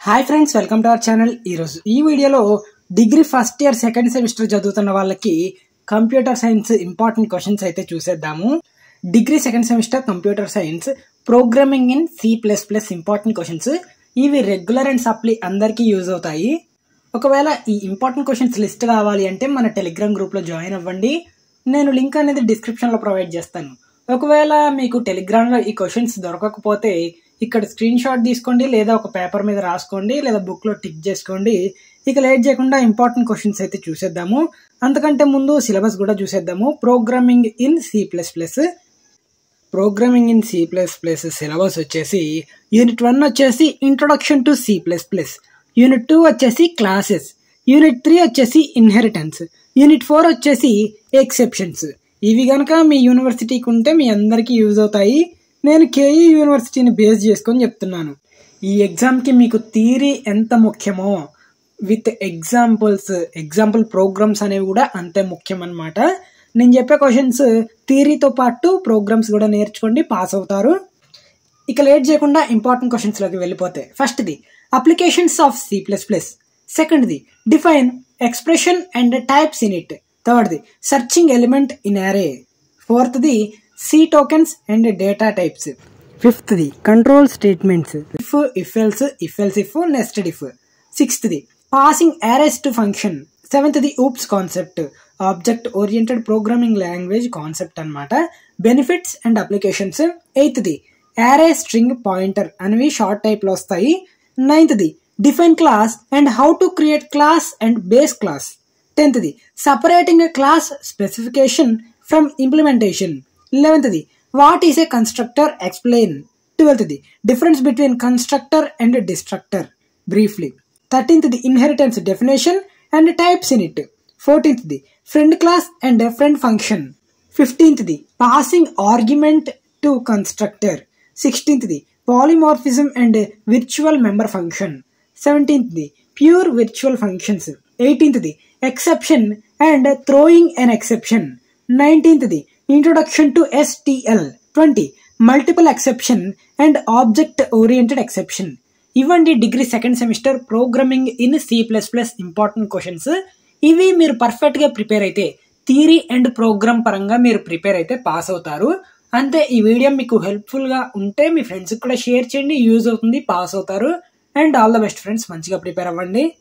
hi friends welcome to our channel ఈరోజు ఈ వీడియోలో degree first year second semester చదువుతున్న వాళ్ళకి కంప్యూటర్ సైన్స్ ఇంపార్టెంట్ క్వశ్చన్స్ అయితే చూసేద్దాము degree second semester computer science programming in C plus plus important questions ఇవి regular and supply అందరికీ use అవుతాయి ఒకవేళ ఈ ఇంపార్టెంట్ క్వశ్చన్స్ లిస్ట్ కావాలి అంటే మన టెలిగ్రామ్ గ్రూప్లో జాయిన్ అవ్వండి నేను లింక్ అనేది డిస్క్రిప్షన్లో ప్రొవైడ్ చేస్తాను ఒకవేళ మీకు టెలిగ్రామ్లో ఈ క్వశ్చన్స్ దొరకకపోతే ఇక్కడ స్క్రీన్ షాట్ తీసుకోండి లేదా ఒక పేపర్ మీద రాసుకోండి లేదా బుక్లో టిక్ చేసుకోండి ఇక లేట్ చేయకుండా ఇంపార్టెంట్ క్వశ్చన్స్ అయితే చూసేద్దాము అంతకంటే ముందు సిలబస్ కూడా చూసేద్దాము programming in C plus plus programming in C plus plus syllabus వచ్చేసి యూనిట్ వన్ వచ్చేసి introduction to C plus plus unit two వచ్చేసి క్లాసెస్ యూనిట్ త్రీ వచ్చేసి ఇన్హెరిటెన్స్ యూనిట్ ఫోర్ వచ్చేసి ఎక్సెప్షన్స్ ఇవి కనుక మీ యూనివర్సిటీకి ఉంటే మీ అందరికీ యూజ్ అవుతాయి నేను కేఈ యూనివర్సిటీని బేస్ చేసుకొని చెప్తున్నాను ఈ ఎగ్జామ్కి మీకు థీరీ ఎంత ముఖ్యమో విత్ ఎగ్జాంపుల్స్ ఎగ్జాంపుల్ ప్రోగ్రామ్స్ అనేవి కూడా అంతే ముఖ్యం అనమాట నేను చెప్పే క్వశ్చన్స్ థియరీతో పాటు ప్రోగ్రామ్స్ కూడా నేర్చుకోండి పాస్ అవుతారు ఇక లేట్ చేయకుండా ఇంపార్టెంట్ క్వశ్చన్స్లోకి వెళ్ళిపోతే ఫస్ట్ది applications of C plus plus సెకండ్ది define expression and types in it థర్డ్ది సర్చింగ్ ఎలిమెంట్ ఇన్ అరే ఫోర్త్ది C tokens and data types ఫిఫ్త్ది control statements if if else if else if nested if సిక్స్త్ది passing arrays to function సెవెంత్ది OOPs concept object oriented programming language concept అనమాట benefits and applications ఎయిత్ది array string pointer అనేవి short టైప్లో వస్తాయి నైన్త్ది define class and how to create class and base class టెన్త్ది separating class specification from implementation లెవెన్త్ది what is a constructor explain ట్వెల్త్ది difference between constructor and destructor briefly థర్టీన్త్ది inheritance definition and types in it ఫోర్టీన్త్ది friend class and friend function ఫిఫ్టీన్త్ది passing argument to constructor సిక్స్టీన్త్ది polymorphism and virtual member function సెవెంటీన్త్ది pure virtual functions ఎయిటీన్త్ది exception and throwing an exception నైన్టీన్త్ది introduction to STL twenty multiple exception and object oriented exception ఇవ్వండి degree second semester programming in C plus plus important questions ఇవి మీరు పర్ఫెక్ట్గా prepare అయితే theory and programme పరంగా మీరు prepare అయితే పాస్ అవుతారు అంతే ఈ వీడియో మీకు హెల్ప్ఫుల్గా ఉంటే మీ ఫ్రెండ్స్కి కూడా షేర్ చేయండి యూజ్ అవుతుంది పాస్ అవుతారు and all the best friends మంచిగా ప్రిపేర్ అవ్వండి